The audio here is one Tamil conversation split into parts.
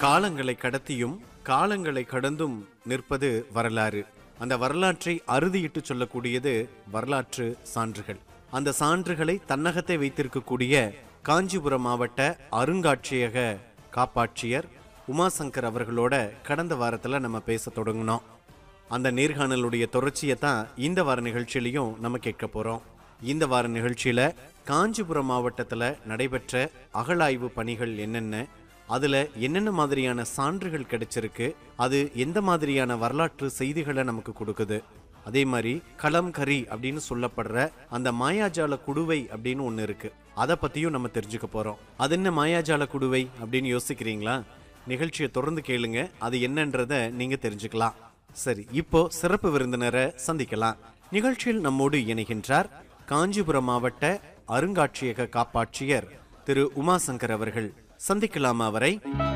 காலங்களை கடத்தியும் காலங்களை கடந்தும் நிற்பது வரலாறு அந்த வரலாற்றை அறுதியிட்டு சொல்லக்கூடியது வரலாற்று சான்றுகள் அந்த சான்றுகளை தன்னகத்தை வைத்திருக்கக்கூடிய காஞ்சிபுரம் மாவட்ட அருங்காட்சியக காப்பாட்சியர் உமாசங்கர் அவர்களோட கடந்த வாரத்தில் நம்ம பேச தொடங்கினோம் அந்த நேர்காணலுடைய தொடர்ச்சியை தான் இந்த வார நிகழ்ச்சியிலையும் நம்ம கேட்க போகிறோம் இந்த வார நிகழ்ச்சியில் காஞ்சிபுரம் மாவட்டத்தில் நடைபெற்ற அகழாய்வு பணிகள் என்னென்ன அதில் என்னென்ன மாதிரியான சான்றுகள் கிடைச்சிருக்கு அது எந்த மாதிரியான வரலாற்று செய்திகளை நமக்கு கொடுக்குது அதே மாதிரி களம் கரி அப்படின்னு சொல்லப்படுற அந்த மாயாஜால குடுவை அப்படின்னு ஒன்று இருக்கு அதை பற்றியும் நம்ம தெரிஞ்சுக்க போகிறோம் அது என்ன மாயாஜால குடுவை அப்படின்னு யோசிக்கிறீங்களா நிகழ்ச்சியை தொடர்ந்து கேளுங்க அது என்னன்றதை நீங்கள் தெரிஞ்சுக்கலாம் சரி இப்போ சிறப்பு விருந்தினரை சந்திக்கலாம் நிகழ்ச்சியில் நம்மோடு இணைகின்றார் காஞ்சிபுரம் மாவட்ட அருங்காட்சியக காப்பாட்சியர் திரு உமாசங்கர் அவர்கள் சந்திக்கலாமா அவரை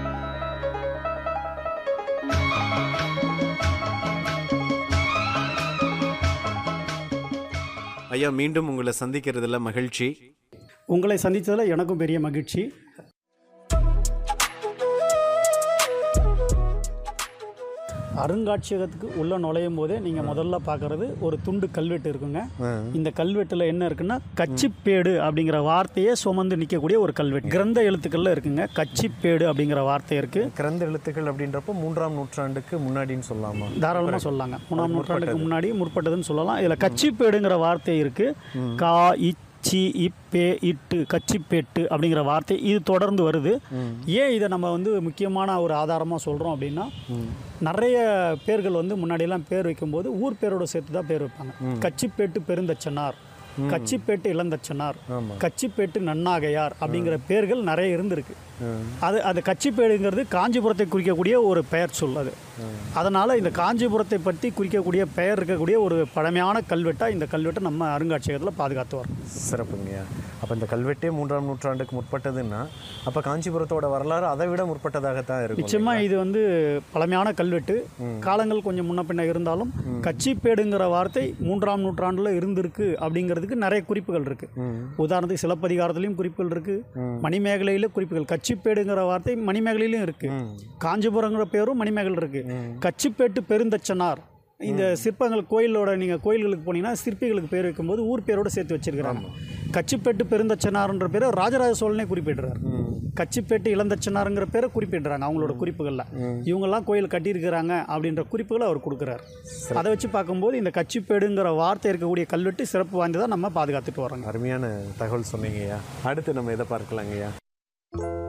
ஐயா மீண்டும் உங்களை சந்திக்கிறதுல மகிழ்ச்சி உங்களை சந்தித்ததில் எனக்கும் பெரிய மகிழ்ச்சி அருங்காட்சியகத்துக்கு உள்ள நுழையும் போதே நீங்கள் முதல்ல பார்க்குறது ஒரு துண்டு கல்வெட்டு இருக்குங்க இந்த கல்வெட்டில் என்ன இருக்குன்னா கச்சிப்பேடு அப்படிங்கிற வார்த்தையே சுமந்து நிற்கக்கூடிய ஒரு கல்வெட்டு கிரந்த எழுத்துக்கள்ல இருக்குங்க கச்சிப்பேடு அப்படிங்கிற வார்த்தை இருக்குது கிரந்த எழுத்துக்கள் அப்படின்றப்போ மூன்றாம் நூற்றாண்டுக்கு முன்னாடின்னு சொல்லலாமா தாராளமாக சொல்லலாங்க மூணாம் நூற்றாண்டுக்கு முன்னாடி முற்பட்டதுன்னு சொல்லலாம் இதில் கச்சிப்பேடுங்கிற வார்த்தை இருக்குது கா இச்சி இப்பே இட்டு கச்சிப்பேட்டு அப்படிங்கிற வார்த்தை இது தொடர்ந்து வருது ஏன் இதை நம்ம வந்து முக்கியமான ஒரு ஆதாரமாக சொல்கிறோம் அப்படின்னா நிறைய பேர்கள் வந்து முன்னாடியெல்லாம் பேர் வைக்கும்போது ஊர் பேரோட சேர்த்து தான் பேர் வைப்பாங்க கச்சிப்பேட்டு பெருந்தச்சனார் கச்சிப்பேட்டு இளந்தச்சனார் ஆமா. கச்சிப்பேட்டு நன்னாகையார் அப்படிங்கிற பேர்கள் நிறைய இருந்திருக்கு அது அது கச்சிப்பேடுங்கிறது காஞ்சிபுரத்தை குறிக்கக்கூடிய ஒரு பெயர் சொல் அது அதனால் இந்த காஞ்சிபுரத்தை பற்றி குறிக்கக்கூடிய பெயர் இருக்கக்கூடிய ஒரு பழமையான கல்வெட்டாக இந்த கல்வெட்டை நம்ம அருங்காட்சியகத்தில் பாதுகாத்து வரோம் சிறப்புங்கய்யா அப்போ இந்த கல்வெட்டே மூன்றாம் நூற்றாண்டுக்கு முற்பட்டதுன்னா அப்போ காஞ்சிபுரத்தோட வரலாறு அதை விட முற்பட்டதாகத்தான் இருக்கும் நிச்சயமாக இது வந்து பழமையான கல்வெட்டு காலங்கள் கொஞ்சம் முன்ன பின்ன இருந்தாலும் கச்சிப்பேடுங்கிற வார்த்தை மூன்றாம் நூற்றாண்டில் இருந்திருக்கு அப்படிங்கிறதுக்கு நிறைய குறிப்புகள் இருக்குது உதாரணத்துக்கு சிலப்பதிகாரத்துலேயும் குறிப்புகள் இருக்குது மணிமேகலையில் குறிப்புகள் கச்சிப்பேடுங்கிற வார்த்தை மணிமேகலையிலும் இருக்குது காஞ்சிபுரங்கிற பேரும் மணிமேகலை இருக்குது கச்சிப்பேட்டு பெருந்தச்சனார் இந்த சிற்பங்கள் கோயிலோட நீங்கள் கோயில்களுக்கு போனீங்கன்னா சிற்பிகளுக்கு பேர் வைக்கும்போது ஊர் பேரோட சேர்த்து வச்சிருக்கிறாங்க கச்சிப்பேட்டு பெருந்தச்சனார்ன்ற பேரை ராஜராஜ சோழனே குறிப்பிடுறார் கச்சிப்பேட்டு இளந்தச்சனாருங்கிற பேரை குறிப்பிடுறாங்க அவங்களோட குறிப்புகளில் இவங்கெல்லாம் கோயில் கட்டியிருக்கிறாங்க அப்படின்ற குறிப்புகளை அவர் கொடுக்குறாரு அதை வச்சு பார்க்கும்போது இந்த கச்சிப்பேடுங்கிற வார்த்தை இருக்கக்கூடிய கல்வெட்டு சிறப்பு வாய்ந்ததாக நம்ம பாதுகாத்துட்டு வரோங்க அருமையான தகவல் சொன்னீங்கய்யா அடுத்து நம்ம எதை பார்க்கலாங்கய்யா